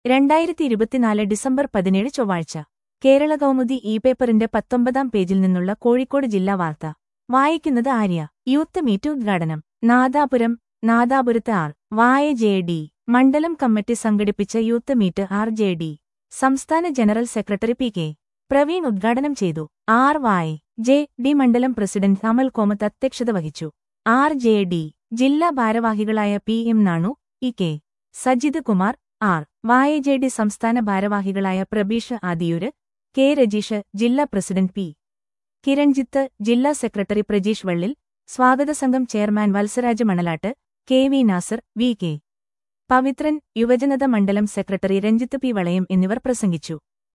രണ്ടായിരത്തി ഇരുപത്തിനാല് ഡിസംബർ പതിനേഴ് ചൊവ്വാഴ്ച കേരള കൗമുദി ഇ പേപ്പറിന്റെ പത്തൊമ്പതാം പേജിൽ നിന്നുള്ള കോഴിക്കോട് ജില്ലാ വാർത്ത വായിക്കുന്നത് ആര്യ യൂത്ത് മീറ്റ് ഉദ്ഘാടനം നാദാപുരം നാദാപുരത്ത് ആർ വായ ജെ ഡി മണ്ഡലം കമ്മിറ്റി സംഘടിപ്പിച്ച youth meet R J D സംസ്ഥാന general secretary P K Praveen ഉദ്ഘാടനം ചെയ്തു ആർ വായ് ജെ ഡി മണ്ഡലം പ്രസിഡന്റ് അമൽ കോമത്ത് അധ്യക്ഷത വഹിച്ചു ആർ ജെ ഡി ജില്ലാ ഭാരവാഹികളായ P M Nanu E K Sajith Kumar R Y J D സംസ്ഥാന ഭാരവാഹികളായ പ്രബീഷ് ആദിയൂര് കെ രജീഷ് ജില്ലാ പ്രസിഡന്റ് പി കിരൺജിത്ത് ജില്ലാ സെക്രട്ടറി പ്രജീഷ് വള്ളിൽ സ്വാഗത സംഘം chairman Vatsaraj Manalatt K V Nasar V K Pavithran Yuvajanata മണ്ഡലം സെക്രട്ടറി രഞ്ജിത്ത് പി വളയം എന്നിവർ പ്രസംഗിച്ചു